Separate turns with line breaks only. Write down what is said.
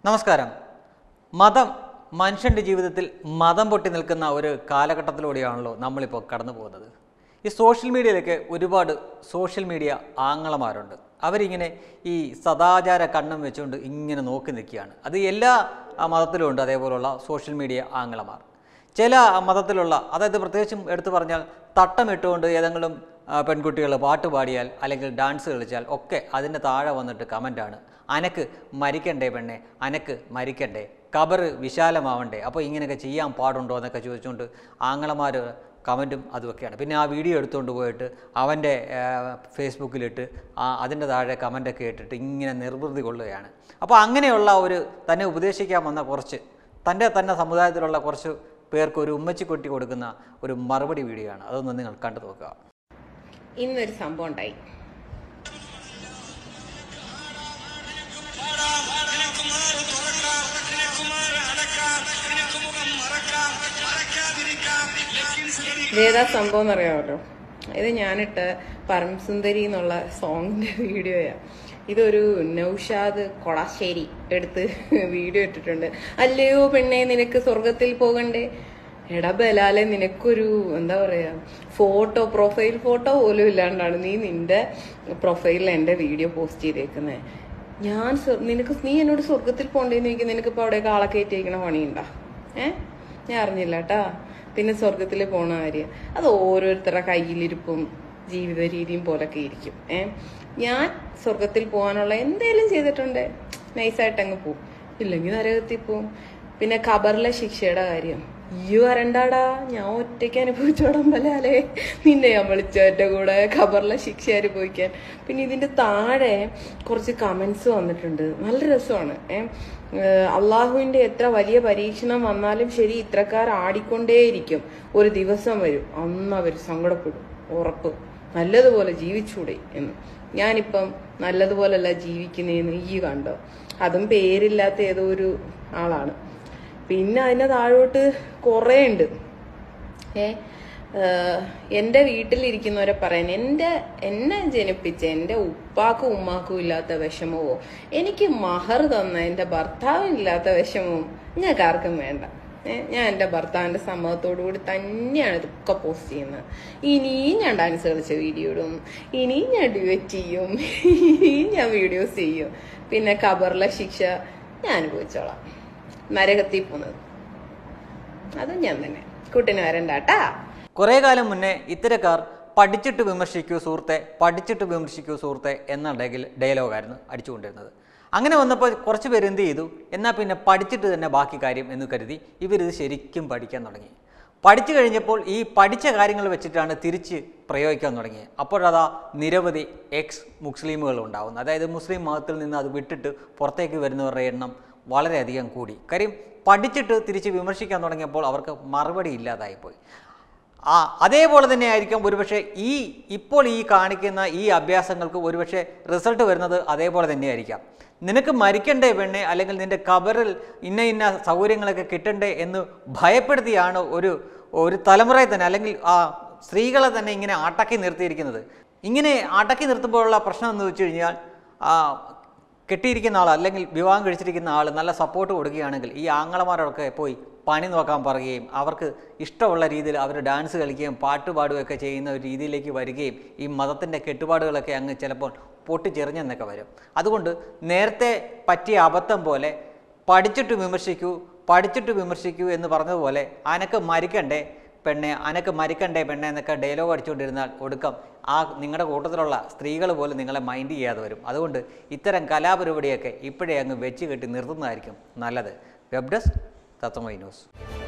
നമസ്കാരം മതം മനുഷ്യൻ്റെ ജീവിതത്തിൽ മതം പൊട്ടി നിൽക്കുന്ന ഒരു കാലഘട്ടത്തിലൂടെയാണല്ലോ നമ്മളിപ്പോൾ കടന്നു പോകുന്നത് ഈ സോഷ്യൽ മീഡിയയിലൊക്കെ ഒരുപാട് സോഷ്യൽ മീഡിയ ആങ്ങളമാരുണ്ട് അവരിങ്ങനെ ഈ സദാചാര കണ്ണും വെച്ചുകൊണ്ട് ഇങ്ങനെ നോക്കി നിൽക്കുകയാണ് അത് എല്ലാ ആ, മതത്തിലും ഉണ്ട് അതേപോലുള്ള സോഷ്യൽ മീഡിയ ആങ്ങളമാർ ചില മതത്തിലുള്ള അതായത് പ്രത്യേകിച്ചും എടുത്തു പറഞ്ഞാൽ തട്ടമിട്ടുകൊണ്ട് ഏതെങ്കിലും പെൺകുട്ടികൾ പാട്ട് പാടിയാൽ അല്ലെങ്കിൽ ഡാൻസ് കളിച്ചാൽ ഒക്കെ അതിൻ്റെ താഴെ വന്നിട്ട് കമൻ്റാണ് അനക്ക് മരിക്കണ്ടേ പെണ്ണെ അനക്ക് മരിക്കണ്ടേ കബറ് വിശാലമാവണ്ടേ അപ്പോൾ ഇങ്ങനെയൊക്കെ ചെയ്യാൻ പാടുണ്ടോ എന്നൊക്കെ ചോദിച്ചുകൊണ്ട് ആങ്ങളമാർ കമൻറ്റും അതുമൊക്കെയാണ് പിന്നെ ആ വീഡിയോ എടുത്തുകൊണ്ട് പോയിട്ട് അവൻ്റെ ഫേസ്ബുക്കിലിട്ട് ആ അതിൻ്റെ താഴെ കമൻ്റൊക്കെ ഇട്ടിട്ട് ഇങ്ങനെ നിർവൃതി കൊള്ളുകയാണ് അപ്പോൾ അങ്ങനെയുള്ള ഒരു തന്നെ ഉപദേശിക്കാൻ വന്ന കുറച്ച് തൻ്റെ തന്നെ സമുദായത്തിലുള്ള കുറച്ച് പേർക്ക് ഒരു ഉമ്മച്ചി കൊട്ടി കൊടുക്കുന്ന ഒരു മറുപടി വീഡിയോ ആണ് അതൊന്ന് നിങ്ങൾ കണ്ടു നോക്കുക
ഇന്നൊരു സംഭവം ഉണ്ടായി
നിനക്കുമാറ് തുറക്കാം നിനക്കുമാറ് അടക്കാം നിനക്ക് മുഖം മറക്കാം മറക്കാതിരിക്കാം ലെഗിൻസ്
ഇതേതാ സംഭവം എന്നറിയാമല്ലോ ഇത് ഞാനിട്ട് പരമസുന്ദരി എന്നുള്ള സോങ്ങിന്റെ വീഡിയോയാ ഇതൊരു നൗഷാദ് കൊളാശ്ശേരി എടുത്ത് വീഡിയോ ഇട്ടിട്ടുണ്ട് അല്ലയോ പെണ്ണെ നിനക്ക് സ്വർഗത്തിൽ പോകണ്ടേ എടാ ബലാലെ നിനക്കൊരു എന്താ പറയാ ഫോട്ടോ പ്രൊഫൈൽ ഫോട്ടോ പോലും ഇല്ലാണ്ടാണ് നീ നിന്റെ പ്രൊഫൈലിൽ എന്റെ വീഡിയോ പോസ്റ്റ് ചെയ്തേക്കുന്നത് ഞാൻ സ്വ- നിനക്ക് നീ എന്നോട് സ്വർഗത്തിൽ പോണ്ടേന്ന് ചോദിക്കും നിനക്കിപ്പോ അവിടെ ആളെ കയറ്റിയിരിക്കണ പണിയുണ്ടാ ഏ ഞാൻ അറിഞ്ഞില്ല കേട്ടാ പിന്നെ സ്വർഗത്തിൽ പോണ കാര്യം അത് ഓരോരുത്തരുടെ കയ്യിലിരിപ്പും ജീവിത രീതിയും പോലൊക്കെ ഇരിക്കും ഏ ഞാൻ സ്വർഗത്തിൽ പോകാനുള്ള എന്തേലും ചെയ്തിട്ടുണ്ട് നൈസായിട്ട് അങ്ങ് പോവും ഇല്ലെങ്കിൽ നരകത്തിൽ പോവും പിന്നെ ഖബറിലെ ശിക്ഷയുടെ കാര്യം ഈ വരണ്ടാടാ ഞാൻ ഒറ്റയ്ക്ക് അനുഭവിച്ചോടാൻ പലാലേ നിന്നെ ഞാൻ വിളിച്ച എന്റെ കൂടെ ഖബറിലെ ശിക്ഷ അനുഭവിക്കാൻ പിന്നെ ഇതിന്റെ താഴെ കുറച്ച് കമന്റ്സ് വന്നിട്ടുണ്ട് നല്ല രസമാണ് ഏഹ് അള്ളാഹുവിന്റെ എത്ര വലിയ പരീക്ഷണം വന്നാലും ശരി ഇത്രക്കാർ ആടിക്കൊണ്ടേയിരിക്കും ഒരു ദിവസം വരും അന്ന് അവർ സങ്കടപ്പെടും ഉറപ്പ് നല്ലതുപോലെ ജീവിച്ചൂടെ എന്ന് ഞാനിപ്പം നല്ലതുപോലല്ല ജീവിക്കുന്നതെന്ന് ഈ കണ്ടോ അതും പേരില്ലാത്ത ഏതോ ഒരു ആളാണ് പിന്നെ അതിന്റെ താഴോട്ട് കുറേ ഉണ്ട് ഏ ഏഹ് എന്റെ വീട്ടിലിരിക്കുന്നവരെ പറയാൻ എന്റെ എന്നെ ജനിപ്പിച്ച എന്റെ ഉപ്പാക്കും ഉമ്മാക്കും ഇല്ലാത്ത വിഷമവോ എനിക്ക് മഹർ തന്ന എന്റെ ഭർത്താവിനില്ലാത്ത വിഷമവും ഞങ്ങൾക്ക് ആർക്കും വേണ്ട ഏ, ഞാൻ എന്റെ ഭർത്താവിന്റെ സമ്മതത്തോടു കൂടി തന്നെയാണ് ഇതൊക്കെ പോസ്റ്റ് ചെയ്യുന്നത് ഇനിയും ഞാൻ ഡാൻസ് കളിച്ച വീഡിയോ ഇടും ഇനിയും ഞാൻ ഡ്യുവറ്റ് ചെയ്യും ഇനിയും ഞാൻ വീഡിയോസ് ചെയ്യും പിന്നെ ഖബറിലെ ശിക്ഷ ഞാൻ അനുഭവിച്ചോളാം നരകത്തിൽ പോകുന്നത് അതും ഞാൻ തന്നെ കൂട്ടിന് വരണ്ടാട്ടാ
കുറേ കാലം മുന്നേ ഇത്തരക്കാർ പഠിച്ചിട്ട് വിമർശിക്കൂ സുഹൃത്തെ പഠിച്ചിട്ട് വിമർശിക്കൂ സുഹൃത്തെ എന്ന ഡയൽ ഡയലോഗായിരുന്നു അടിച്ചുകൊണ്ടിരുന്നത് അങ്ങനെ വന്നപ്പോൾ കുറച്ച് പേര് എന്ത് ചെയ്തു എന്നാൽ പിന്നെ പഠിച്ചിട്ട് തന്നെ ബാക്കി കാര്യം എന്ന് കരുതി ഇവരിത് ശരിക്കും പഠിക്കാൻ തുടങ്ങി പഠിച്ചു കഴിഞ്ഞപ്പോൾ ഈ പഠിച്ച കാര്യങ്ങൾ വെച്ചിട്ടാണ് തിരിച്ച് പ്രയോഗിക്കാൻ തുടങ്ങിയത് അപ്പോഴതാ നിരവധി എക്സ് മുസ്ലിമുകൾ ഉണ്ടാവുന്നു അതായത് മുസ്ലിം മതത്തിൽ നിന്ന് അത് വിട്ടിട്ട് പുറത്തേക്ക് വരുന്നവരുടെ എണ്ണം വളരെയധികം കൂടി കാര്യം പഠിച്ചിട്ട് തിരിച്ച് വിമർശിക്കാൻ തുടങ്ങിയപ്പോൾ അവർക്ക് മറുപടി ഇല്ലാതായിപ്പോയി ആ അതേപോലെ തന്നെ ആയിരിക്കും ഒരുപക്ഷെ ഈ ഇപ്പോൾ ഈ കാണിക്കുന്ന ഈ അഭ്യാസങ്ങൾക്ക് ഒരുപക്ഷെ റിസൾട്ട് വരുന്നത് അതേപോലെ തന്നെയായിരിക്കാം നിനക്ക് മരിക്കണ്ടേ പെണ്ണെ അല്ലെങ്കിൽ നിന്റെ കബറിൽ ഇന്ന ഇന്ന സൗകര്യങ്ങളൊക്കെ കിട്ടണ്ടേ എന്ന് ഭയപ്പെടുത്തിയാണ് ഒരു ഒരു തലമുറയെ തന്നെ അല്ലെങ്കിൽ ആ സ്ത്രീകളെ തന്നെ ഇങ്ങനെ അടക്കി നിർത്തിയിരിക്കുന്നത് ഇങ്ങനെ അടക്കി നിർത്തുമ്പോഴുള്ള പ്രശ്നം എന്ന് വെച്ച് കഴിഞ്ഞാൽ ആ, കെട്ടിയിരിക്കുന്ന ആൾ അല്ലെങ്കിൽ വിവാഹം കഴിച്ചിരിക്കുന്ന ആൾ നല്ല സപ്പോർട്ട് കൊടുക്കുകയാണെങ്കിൽ ഈ ആങ്ങളമാരൊക്കെ പോയി പണി നോക്കാൻ പറയുകയും അവർക്ക് ഇഷ്ടമുള്ള രീതിയിൽ അവർ ഡാൻസ് കളിക്കുകയും പാട്ട് പാടുകയൊക്കെ ചെയ്യുന്ന ഒരു രീതിയിലേക്ക് വരികയും ഈ മതത്തിൻ്റെ കെട്ടുപാടുകളൊക്കെ അങ്ങ് ചിലപ്പോൾ പൊട്ടിച്ചെറിഞ്ഞെന്നൊക്കെ വരും അതുകൊണ്ട് നേരത്തെ പറ്റിയ അബദ്ധം പോലെ പഠിച്ചിട്ട് വിമർശിക്കൂ പഠിച്ചിട്ട് വിമർശിക്കൂ എന്ന് പറഞ്ഞതുപോലെ അനക്ക് മരിക്കണ്ടേ പെണ്ണെ അനക്ക് മരിക്കണ്ടേ പെണ്ണെ എന്നൊക്കെ ഡയലോഗ് അടിച്ചുകൊണ്ടിരുന്നാൽ ഒടുക്കം ആ നിങ്ങളുടെ കൂട്ടത്തിലുള്ള സ്ത്രീകൾ പോലും നിങ്ങളെ മൈൻഡ് ചെയ്യാതെ വരും അതുകൊണ്ട് ഇത്തരം കലാപരിപാടിയൊക്കെ ഇപ്പോഴേ അങ്ങ് വെച്ച് കെട്ടി നിർത്തുന്നതായിരിക്കും നല്ലത് വെബ് ഡെസ്ക് തത്വമൈ ന്യൂസ്